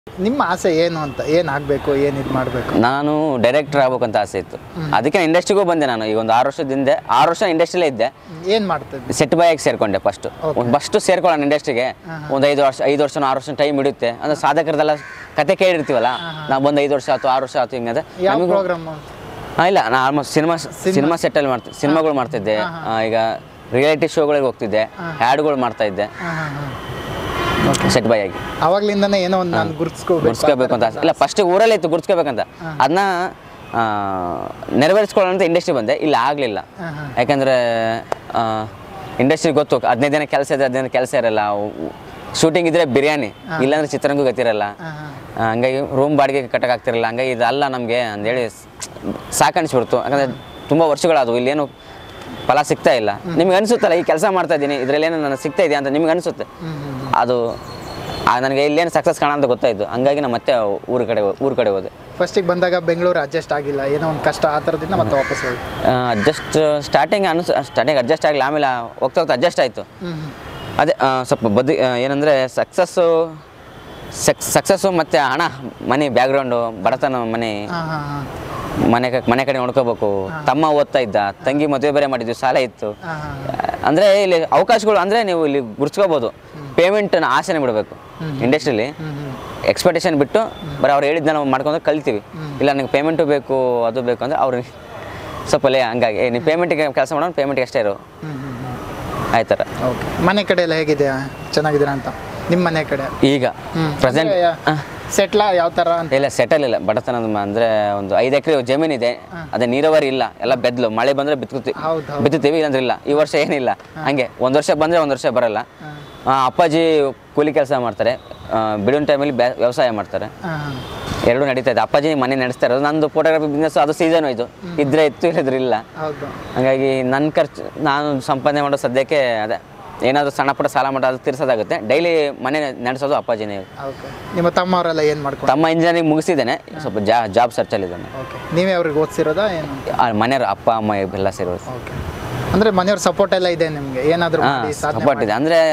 ನಿಮ್ಮ ಆಸೆ ಏನು ಅಂತ ಏನು ಆಗಬೇಕು ಏನು ಇದು ಮಾಡಬೇಕು ನಾನು ಡೈರೆಕ್ಟರ್ ಆಗ್ಬೇಕಂತ ಆಸೆ ಇತ್ತು ಅದಕ್ಕೆ ಇಂಡಸ್ಟ್ರಿಗೂ ಬಂದೆ ನಾನು ಈಗ ಒಂದು ಆರು ವರ್ಷದ ಹಿಂದೆ ಆರು ವರ್ಷ ಇಂಡಸ್ಟ್ರಿಲೇ ಇದ್ದೆ ಏನು ಮಾಡ್ತಿದ್ದೆ ಸೆಟ್ ಬಾಯಾಗಿ ಸೇರ್ಕೊಂಡೆ ಫಸ್ಟ್ ಫಸ್ಟ್ ಸೇರ್ಕೊಳ್ಳೋಣ ಇಂಡಸ್ಟ್ರಿಗೆ ಒಂದು ಐದು ವರ್ಷ ಐದು ವರ್ಷ ಆರು ವರ್ಷ ಟೈಮ್ ಹಿಡಿಯುತ್ತೆ ಅಂದ್ರೆ ಸಾಧಕರದೆಲ್ಲ ಕತೆ ಕೇಳಿರ್ತೀವಲ್ಲ ನಾವು ಬಂದು ಐದು ವರ್ಷ ಆಯ್ತು ಆರು ವರ್ಷ ಆಯ್ತು ಹಿಂಗಂದ್ರೆ ಯಾವ ನಮಗೂ ಪ್ರೋಗ್ರಾಮ್ ಹಾಂ ಇಲ್ಲ ನಾನು ಆಲ್ಮೋಸ್ಟ್ ಸಿನಿಮಾ ಸಿನಿಮಾ ಸೆಟ್ಟಲ್ಲಿ ಮಾಡ್ತಿದ್ದೆ ಸಿನಿಮಾಗಳು ಮಾಡ್ತಿದ್ದೆ ಆ, ಈಗ ರಿಯಾಲಿಟಿ ಶೋಗಳಿಗೆ ಹೋಗ್ತಿದ್ದೆ ಹ್ಯಾಡ್ಗಳು ಮಾಡ್ತಾ ಇದ್ದೆ ಹಾಂ ಹಾಂ ಹಾಂ ಸೆಟ್ ಬಾಯ್ ಆಗಿ ಅವಾಗ್ಲಿಂದನೇ ಏನೋ ಒಂದು ನಾನು ಗುರ್ಸ್ಕೋಬೇಕು ಗುರ್ಸ್ಕೋಬೇಕು ಅಂತ ಆಸೆ. ಇಲ್ಲ ಫಸ್ಟ್ ಊರಲ್ಲೇ ಇತ್ತು ಗುರ್ಸ್ಕೋಬೇಕಂತ ಅದನ್ನ ನೆರವೇರಿಸ್ಕೊಳ್ಳೋಣ ಅಂತ ಇಂಡಸ್ಟ್ರಿ ಬಂದೆ ಇಲ್ಲ ಆಗಲಿಲ್ಲ ಹಾಂ ಹಾಂ ಯಾಕಂದರೆ ಇಂಡಸ್ಟ್ರಿ ಗೊತ್ತು ಹದಿನೈದು ದಿನ ಕೆಲಸ ಇದೆ ಹದಿನೈದು ದಿನ ಕೆಲಸ ಇರಲ್ಲ ಶೂಟಿಂಗ್ ಇದ್ರೆ ಬಿರಿಯಾನಿ ಇಲ್ಲಾಂದ್ರೆ ಚಿತ್ರಂಗೂ ಗತಿರಲ್ಲ ಹಾಂ ಹಾಂ ಆ, ಹಂಗಾಗಿ ರೂಮ್ ಬಾಡಿಗೆ ಕಟ್ಟಕ್ಕಾಗ್ತಿರಲ್ಲ ಹಂಗಾಗಿ ಇದಲ್ಲ ನಮಗೆ ಅಂದೇಳಿ ಸಾಕಣಿಸ್ಬಿಡ್ತು ಯಾಕಂದರೆ ತುಂಬ ವರ್ಷಗಳಾದವು ಇಲ್ಲೇನು ಫಲ ಸಿಗ್ತಾ ಇಲ್ಲ ನಿಮ್ಗೆ ಅನಿಸುತ್ತಲ್ಲ ಈ ಕೆಲಸ ಮಾಡ್ತಾ ಇದ್ದೀನಿ ಇದರಲ್ಲಿ ಏನೋ ನನಗೆ ಸಿಗ್ತಾ ಇದೆಯಾ ಅಂತ ನಿಮ್ಗೆ ಅನಿಸುತ್ತೆ ಅದು ಆ, ನನಗೆ ಇಲ್ಲೇನು ಸಕ್ಸಸ್ ಕಾಣ ಅಂತ ಗೊತ್ತಾಯಿತು ಹಂಗಾಗಿ ನಾನು ಮತ್ತೆ ಊರ ಕಡೆ ಊರ ಕಡೆ ಹೋದೆ ಫಸ್ಟಿಗೆ ಬಂದಾಗ ಬೆಂಗಳೂರು ಅಡ್ಜಸ್ಟ್ ಆಗಿಲ್ಲ ಏನೋ ಒಂದು ಕಷ್ಟ ಆ ಥರದಿಂದ ಮತ್ತೆ ವಾಪಸ್ ಹೋಗಿ ಅಡ್ಜಸ್ಟ್ ಸ್ಟಾರ್ಟಿಂಗ್ ಅನ್ಸ್ ಸ್ಟಾರ್ಟಿಂಗ್ ಅಡ್ಜಸ್ಟ್ ಆಗಲಿ ಆಮೇಲೆ ಹೋಗ್ತಾ ಹೋಗ್ತಾ ಅಡ್ಜಸ್ಟ್ ಆಯಿತು ಹ್ಞೂ ಅದೇ ಆ, ಸ್ವಲ್ಪ ಬದಿ ಆ, ಏನಂದರೆ ಸಕ್ಸಸ್ಸು ಸಕ್ಸ್ ಸಕ್ಸಸ್ಸು ಮತ್ತು ಹಣ ಮನೆ ಬ್ಯಾಕ್ಗ್ರೌಂಡು ಬಡತನ ಮನೆ ಹಾಂ ಹಾಂ ಹಾಂ ಮನೆ ಕ- ಮನೆ ಕಡೆ ನೋಡ್ಕೋಬೇಕು ತಮ್ಮ ಓದ್ತಾ ಇದ್ದ ತಂಗಿ ಮದುವೆ ಬೇರೆ ಮಾಡಿದ್ವಿ ಸಾಲ ಇತ್ತು ಹಾಂ ಹಾಂ ಅಂದರೆ ಇಲ್ಲಿ ಅವಕಾಶಗಳು ಅಂದರೆ ನೀವು ಇಲ್ಲಿ ಗುರ್ಸ್ಕೋಬೋದು ಪೇಮೆಂಟನ್ನು ಆಸೆನೇ ಬಿಡಬೇಕು ಇಂಡಸ್ಟ್ರಿಲಿ ಹ್ಞೂ ಹ್ಞೂ ಎಕ್ಸ್ಪೆಕ್ಟೇಷನ್ ಬಿಟ್ಟು ಬರೀ ಅವ್ರು ಹೇಳಿದ್ನ ನಾವು ಮಾಡ್ಕೊಂಡು ಕಲ್ತೀವಿ ಇಲ್ಲ ನನಗೆ ಪೇಮೆಂಟು ಬೇಕು ಅದು ಬೇಕು ಅಂದರೆ ಅವ್ರು ಸ್ವಲ್ಪ ಲೇ ಹಂಗಾಗಿ ಏ, ನೀವು ಪೇಮೆಂಟಿಗೆ ಕೆಲಸ ಮಾಡೋಣ ಪೇಮೆಂಟ್ಗೆ ಅಷ್ಟೇ ಇರು ಹ್ಞೂ ಹ್ಞೂ ಹ್ಞೂ ಆಯ್ತರ ಓಕೆ ಮನೆ ಕಡೆ ಎಲ್ಲ ಹೇಗಿದೆ ಚೆನ್ನಾಗಿದ್ದೀರಾ ಅಂತ ನಿಮ್ಮ ಮನೆ ಕಡೆ ಈಗ ಪ್ರೆಸೆಂಟ್ ಸೆಟ್ಲಾ ಯಾವ ಥರ ಅಂತ ಇಲ್ಲ ಸೆಟಲ್ ಇಲ್ಲ ಬಡತನದ ಮ- ಅಂದ್ರೆ ಒಂದು ಐದು ಎಕರೆ ಜಮೀನಿದೆ ಅದೇ ನೀರಾವರಿ ಇಲ್ಲ ಎಲ್ಲ ಬೆದ್ಲು ಮಳೆ ಬಂದ್ರೆ ಬಿತ್ತುತ್ತಿ ಹೌದು ಹೌದು ಬಿತ್ತುತ್ತೀವಿ ಇಲ್ಲಾಂದ್ರೆ ಇಲ್ಲ ಈ ವರ್ಷ ಏನಿಲ್ಲ ಹಂಗೆ ಒಂದು ವರ್ಷ ಬಂದ್ರೆ ಒಂದು ವರ್ಷ ಬರಲ್ಲ ಆ, ಅಪ್ಪಾಜಿ ಕೂಲಿ ಕೆಲಸ ಮಾಡ್ತಾರೆ ಆ, ಬಿಡುವಿನ ಟೈಮಲ್ಲಿ ಬ್ಯಾ ವ್ಯವಸಾಯ ಮಾಡ್ತಾರೆ ಹಾಂ ಎರಡೂ ನಡೀತಾ ಇದೆ ಅಪ್ಪಾಜಿ ಮನೆ ನಡೆಸ್ತಾ ಇರೋದು ನಂದು ಫೋಟೋಗ್ರಫಿ ಬಿಸ್ನೆಸ್ ಅದು ಸೀಸನ್ ಇದು ಇದ್ರೆ ಇತ್ತು ಇಲ್ಲದ್ರೆ ಇಲ್ಲ ಹೌದು ಹಾಗಾಗಿ ನನ್ನ ಖರ್ಚು ನಾನು ಸಂಪಾದನೆ ಮಾಡೋ ಸದ್ಯಕ್ಕೆ ಅದೇ ಏನಾದರೂ ಸಣ್ಣ ಪುಟ್ಟ ಸಾಲ ಮಾಡೋ ಅದು ತೀರ್ಸೋದಾಗುತ್ತೆ ಡೈಲಿ ಮನೆ ನಡೆಸೋದು ಅಪ್ಪಾಜಿನೇ ಓಕೆ ನಿಮ್ಮ ತಮ್ಮ ಅವರೆಲ್ಲ ಏನು ಮಾಡ್ಕೊಂಡು ತಮ್ಮ ಇಂಜಿನಿಯರಿಂಗ್ ಮುಗಿಸಿದ್ದೇನೆ ಸ್ವಲ್ಪ ಜಾ ಜಾಬ್ ಸರ್ಚಲ್ಲಿದ್ದಾನೆ ಓಕೆ ನೀವೇ ಅವ್ರಿಗೆ ಓದಿಸಿರೋದಾ ಏನು ಆ ಮನೆಯವ್ರು ಅಪ್ಪ ಅಮ್ಮ ಎಲ್ಲ ಸೇರೋದು ಓಕೆ ಅಂದರೆ ಮನೆಯವ್ರ ಸಪೋರ್ಟ್ ಎಲ್ಲ ಇದೆ ನಿಮಗೆ ಏನಾದರೂ ಹಾಂ ಮಾಡಿ ಸಾಧನೆ ಸಪೋರ್ಟ್ ಇದೆ ಅಂದರೆ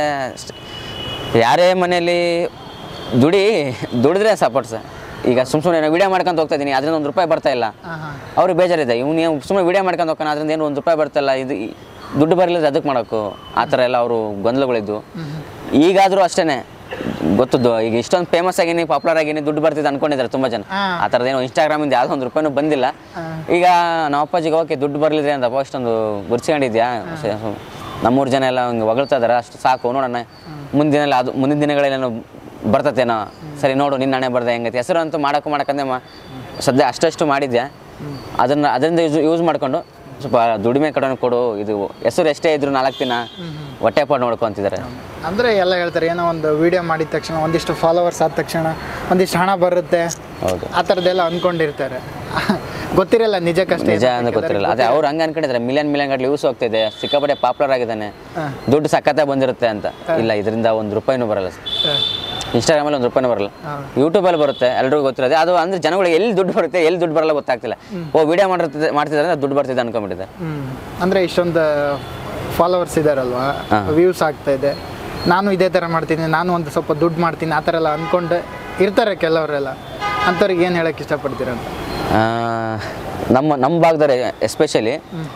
ಯಾರೇ ಮನೆಯಲ್ಲಿ ದುಡಿ ದುಡಿದ್ರೆ ಸಪೋರ್ಟ್ ಸರ್ ಈಗ ಸುಮ್ಮ ಸುಮ್ಮನೆ ವಿಡಿಯೋ ಮಾಡ್ಕೊಂತ ಹೋಗ್ತಾ ಇದ್ದೀನಿ ಅದರಿಂದ ಒಂದು ರೂಪಾಯಿ ಬರ್ತಾ ಇಲ್ಲ ಹಾಂ ಹಾಂ ಅವ್ರಿಗೆ ಬೇಜಾರಿದೆ ಇವ್ನು ನೀವು ಸುಮ್ಮನೆ ವಿಡಿಯೋ ಮಾಡ್ಕೊಂಡು ಹೋಗೋಣ ಅದರಿಂದ ಏನು ಒಂದು ರೂಪಾಯಿ ಬರ್ತಾಯಿಲ್ಲ ಇದು ಈ- ದುಡ್ಡು ಬರಲಿಲ್ಲ ಅದಕ್ಕೆ ಮಾಡೋಕ್ಕೂ ಆ ಥರ ಎಲ್ಲ ಅವರು ಗೊಂದಲಗಳಿದ್ದು ಈಗಾದರೂ ಅಷ್ಟೇ ಗೊತ್ತದ್ದು ಈಗ ಇಷ್ಟೊಂದು ಫೇಮಸ್ ಆಗೀನಿ ಪಾಪ್ಯುಲರ್ ಆಗೀನಿ ದುಡ್ಡು ಬರ್ತಿದೆ ಅನ್ಕೊಂಡಿದ್ದಾರೆ ತುಂಬ ಜನ ಹಾ. ಆ ಥರದ್ದೇನೋ ಇನ್ಸ್ಟಾಗ್ರಾಮಿಂದ ಯಾವುದೋ ಒಂದು ರೂಪಾಯಿನೂ ಬಂದಿಲ್ಲ ಈಗ ನಮ್ಮ ಅಪ್ಪಾಜಿಗೆ ಓಕೆ ದುಡ್ಡು ಬರಲಿದ್ರೆ ಅಂತಪ್ಪ ಇಷ್ಟೊಂದು ಗುರ್ಸ್ಕೊಂಡಿದ್ಯಾ ನಮ್ಮೂರು ಜನ ಎಲ್ಲ ಹಂಗೆ ಹೊಗಳ್ತಾ ಇದಾರೆ ಅಷ್ಟು ಸಾಕು ನೋಡೋಣ ಮುಂದಿನ ಅದು ಮುಂದಿನ ದಿನಗಳಲ್ಲೇನೋ ಬರ್ತತೇನೋ ಸರಿ ನೋಡು ನಿನ್ನ ಹಣೆ ಬರ್ದೆ ಹೆಂಗೈತೆ ಹೆಸರು ಅಂತೂ ಮಾಡೋಕೆ ಮಾಡಕ್ಕಂದೆ ಮಾ ಸದ್ಯ ಅಷ್ಟಷ್ಟು ಮಾಡಿದ್ದೆ ಅದನ್ನು ಅದರಿಂದ ಯೂಸ್ ಯೂಸ್ ಮಾಡ್ಕೊಂಡು ಸ್ವಲ್ಪ ದುಡಿಮೆ ಕಡೆ ಕೊಡು ಇದು ಹೆಸರು ಎಷ್ಟೇ ಇದ್ರು ನಾಲ್ಕು ದಿನ ಹೊಟ್ಟೆಪಾಡು ನೋಡ್ಕೊಂತಿದ್ದಾರೆ ಅಂದರೆ ಎಲ್ಲ ಹೇಳ್ತಾರೆ ಏನೋ ಒಂದು ವಿಡಿಯೋ ಮಾಡಿದ ತಕ್ಷಣ ಒಂದಿಷ್ಟು ಫಾಲೋವರ್ಸ್ ಆದ ತಕ್ಷಣ ಒಂದಿಷ್ಟು ಹಣ ಬರುತ್ತೆ ಹೌದು ಆ ಥರದ್ದೆಲ್ಲ ಅಂದ್ಕೊಂಡಿರ್ತಾರೆ ಗೊತ್ತಿರಲ್ಲ ನಿಜಕ್ಕಷ್ಟೇ ನಿಜ ಅಂತ ಗೊತ್ತಿರಲ್ಲ ಅದೇ ಅವ್ರು ಹಂಗೆ ಅನ್ಕೊಂಡಿದ್ದಾರೆ ಮಿಲಿಯನ್ ಮಿಲಿಯನ್ ಗಟ್ಟಲೆ ಯೂಸ್ ಹೋಗ್ತಿದೆ ಸಿಕ್ಕಾಪಟ್ಟೆ ಪಾಪ್ಯುಲರ್ ಆಗಿದ್ದಾನೆ ಹಾಂ. ದುಡ್ಡು ಸಖತ್ತ ಬಂದಿರುತ್ತೆ ಅಂತ ಇಲ್ಲ ಇದರಿಂದ ಒಂದು ರೂಪಾಯಿನೂ ಬರಲ್ಲ ಹಾಂ. ಇನ್ಸ್ಟಾಗ್ರಾಮಲ್ಲಿ ಒಂದು ರೂಪಾಯಿನೂ ಬರಲ್ಲ ಹಾಂ. ಯೂಟ್ಯೂಬಲ್ಲಿ ಬರುತ್ತೆ ಎಲ್ರಿಗೂ ಗೊತ್ತಿರೋದೆ ಅದು ಅಂದ್ರೆ ಜನಗಳಿಗೆ ಎಲ್ಲಿ ದುಡ್ಡು ಬರುತ್ತೆ ಎಲ್ಲಿ ದುಡ್ಡು ಬರಲ್ಲ ಗೊತ್ತಾಗ್ತಿಲ್ಲ ಓ ವಿಡಿಯೋ ಮಾಡಿರ್ತಿದೆ ಮಾಡ್ತಿದ್ದಾರೆ ಅಂದ್ರೆ ದುಡ್ಡು ಬರ್ತಿದೆ ಅನ್ಕೊಂಬಿಟ್ಟಿದ್ದಾರೆ ಹ್ಮ್. ಅಂದರೆ ಇಷ್ಟೊಂದು ಫಾಲೋವರ್ಸ್ ಇದ್ದಾರಲ್ವಾ ವ್ಯೂಸ್ ಆಗ್ತಾ ಇದೆ ನಾನು ಇದೇ ಥರ ಮಾಡ್ತೀನಿ ನಾನು ಒಂದು ಸ್ವಲ್ಪ ದುಡ್ಡು ಮಾಡ್ತೀನಿ ಆ ಥರ ಎಲ್ಲ ಅಂದ್ಕೊಂಡು ಇರ್ತಾರೆ ಕೆಲವರೆಲ್ಲ ಅಂಥವ್ರಿಗೆ ಏನು ಹೇಳಕ್ಕೆ ಇಷ್ಟಪಡ್ತೀರ ಅಂತ ಆ, ನಮ್ಮ ನಮ್ಮ ಭಾಗದಲ್ಲಿ ಎಸ್ಪೆಷಲಿ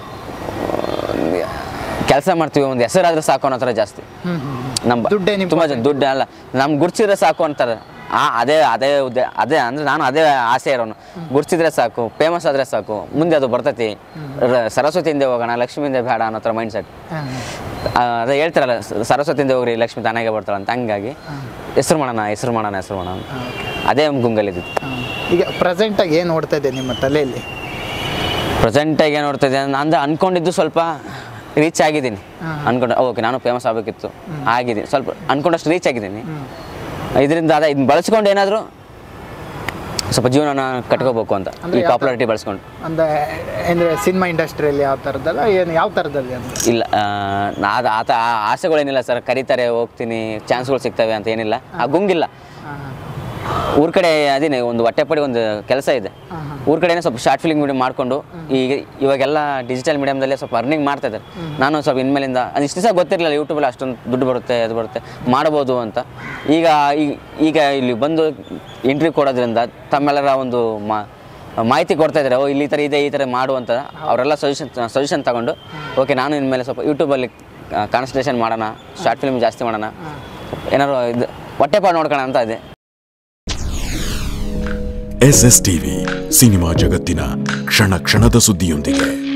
ಕೆಲಸ ಮಾಡ್ತೀವಿ ಒಂದು ಹೆಸರಾದ್ರೆ ಸಾಕು ಅನ್ನೋ ಥರ ಜಾಸ್ತಿ ಹ್ಞೂ ಹ್ಞೂ ನಮ್ಮ ದುಡ್ಡೇ ನಿಮ್ಮ ತುಂಬ ಜನ ದುಡ್ಡು ಅಲ್ಲ ನಮ್ಗೆ ಗುರ್ಸಿದ್ರೆ ಸಾಕು ಅಂತಾರೆ ಆ ಅದೇ ಅದೇ ಉದ್ದೇ ಅದೇ ಅಂದರೆ ನಾನು ಅದೇ ಆಸೆ ಇರೋನು ಗುರ್ಸಿದ್ರೆ ಸಾಕು ಫೇಮಸ್ ಆದರೆ ಸಾಕು ಮುಂದೆ ಅದು ಬರ್ತೈತಿ ರ- ಸರಸ್ವತಿಯಿಂದ ಹೋಗೋಣ ಲಕ್ಷ್ಮಿಯಿಂದ ಬೇಡ ಅನ್ನೋ ಥರ ಮೈಂಡ್ ಸೆಟ್ ಹಾಂ ಅದೇ ಹೇಳ್ತಾರಲ್ಲ ಸ- ಸರಸ್ವತಿಯಿಂದ ಹೋಗ್ರಿ ಲಕ್ಷ್ಮಿ ತಾನಾಗೆ ಬರ್ತಾಳೆ ಅಂತ ಹಂಗಾಗಿ ಹೆಸ್ರು ಮಾಡೋಣ ಹೆಸ್ರು ಮಾಡೋಣ ಹೆಸ್ರು ಮಾಡೋಣ ಅಂತ. ಅದೇ ಗುಂಗಲಿದ್ದು ಹಾಂ. ಈಗ ಪ್ರೆಸೆಂಟಾಗಿ ಏನು ಓಡ್ತಾ ಇದೆ ನಿಮ್ಮ ತಲೆಯಲ್ಲಿ ಪ್ರೆಸೆಂಟಾಗಿ ಏನು ನೋಡ್ತಾ ಇದ್ದೀನಿ ಅಂದ್ರೆ ಅನ್ಕೊಂಡಿದ್ದು ಸ್ವಲ್ಪ ರೀಚ್ ಆಗಿದ್ದೀನಿ ಅನ್ಕೊಂಡು ಓಕೆ ನಾನು ಫೇಮಸ್ ಆಗಬೇಕಿತ್ತು ಆಗಿದ್ದೀನಿ ಸ್ವಲ್ಪ ಅನ್ಕೊಂಡಷ್ಟು ರೀಚ್ ಆಗಿದ್ದೀನಿ ಇದರಿಂದ ಅದೇ ಇದನ್ನ ಬಳಸ್ಕೊಂಡು ಏನಾದರೂ ಸ್ವಲ್ಪ ಜೀವನನ ಕಟ್ಕೋಬೇಕು ಅಂತ ಈ ಪಾಪ್ಯುಲಾರಿಟಿ ಬಳಸ್ಕೊಂಡು ಅಂದರೆ ಅಂದರೆ ಸಿನಿಮಾ ಇಂಡಸ್ಟ್ರಿಯಲ್ಲಿ ಯಾವ ಥರದ್ದಲ್ಲ ಏನು ಯಾವ ಥರದಲ್ಲಿ ಅಂತ ಇಲ್ಲ ಆ, ನಾ ಅದು ಆತ ಆ ಆಸೆಗಳೇನಿಲ್ಲ ಸರ್ ಕರೀತಾರೆ ಹೋಗ್ತೀನಿ ಚಾನ್ಸ್ಗಳು ಸಿಗ್ತವೆ ಅಂತ ಏನಿಲ್ಲ ಆ ಗುಂಗಿಲ್ಲ ಹಾಂ ಊರ್ ಕಡೆ ಅದೇನೆ ಒಂದು ಹೊಟ್ಟೆಪಡಿ ಒಂದು ಕೆಲಸ ಇದೆ ಊರ್ ಕಡೆನೇ ಸ್ವಲ್ಪ ಶಾರ್ಟ್ ಫಿಲ್ಮ್ ವಿಡಿಯೋ ಮಾಡಿಕೊಂಡು ಈಗ ಇವಾಗೆಲ್ಲ ಡಿಜಿಟಲ್ ಮೀಡಿಯಮ್ದಲ್ಲೇ ಸ್ವಲ್ಪ ಅರ್ನಿಂಗ್ ಮಾಡ್ತಾ ಇದ್ದಾರೆ ನಾನು ಸ್ವಲ್ಪ ಇನ್ಮೇಲಿಂದ ಅದು ಇಷ್ಟು ದಿವಸ ಗೊತ್ತಿರಲಿಲ್ಲ ಯೂಟ್ಯೂಬಲ್ಲಿ ಅಷ್ಟೊಂದು ದುಡ್ಡು ಬರುತ್ತೆ ಅದು ಬರುತ್ತೆ ಮಾಡ್ಬೋದು ಅಂತ ಈಗ ಈ- ಈಗ ಇಲ್ಲಿ ಬಂದು ಇಂಟರ್ವ್ಯೂ ಕೊಡೋದ್ರಿಂದ ತಮ್ಮೆಲ್ಲರ ಒಂದು ಮಾ ಮಾಹಿತಿ ಕೊಡ್ತಾ ಇದ್ದಾರೆ ಓ ಇಲ್ಲಿ ಈ ಥರ ಇದೆ ಈ ಥರ ಮಾಡು ಅಂತ ಅವರೆಲ್ಲ ಸಜೆಷನ್ ಸಜೆಷನ್ ತಗೊಂಡು ಓಕೆ ನಾನು ಇನ್ಮೇಲೆ ಸ್ವಲ್ಪ ಯೂಟ್ಯೂಬಲ್ಲಿ ಕಾನ್ಸಂಟ್ರೇಷನ್ ಮಾಡೋಣ ಶಾರ್ಟ್ ಫಿಲ್ಮ್ ಜಾಸ್ತಿ ಮಾಡೋಣ ಏನಾದ್ರು ಇದು ಹೊಟ್ಟೆಪಾಡು ನೋಡ್ಕೋಣ ಅಂತ ಇದೆ ಎಸ್ ಎಸ್ ಟಿವಿ ಸಿನಿಮಾ ಜಗತ್ತಿನ ಕ್ಷಣ ಕ್ಷಣದ ಸುದ್ದಿಯೊಂದಿಗೆ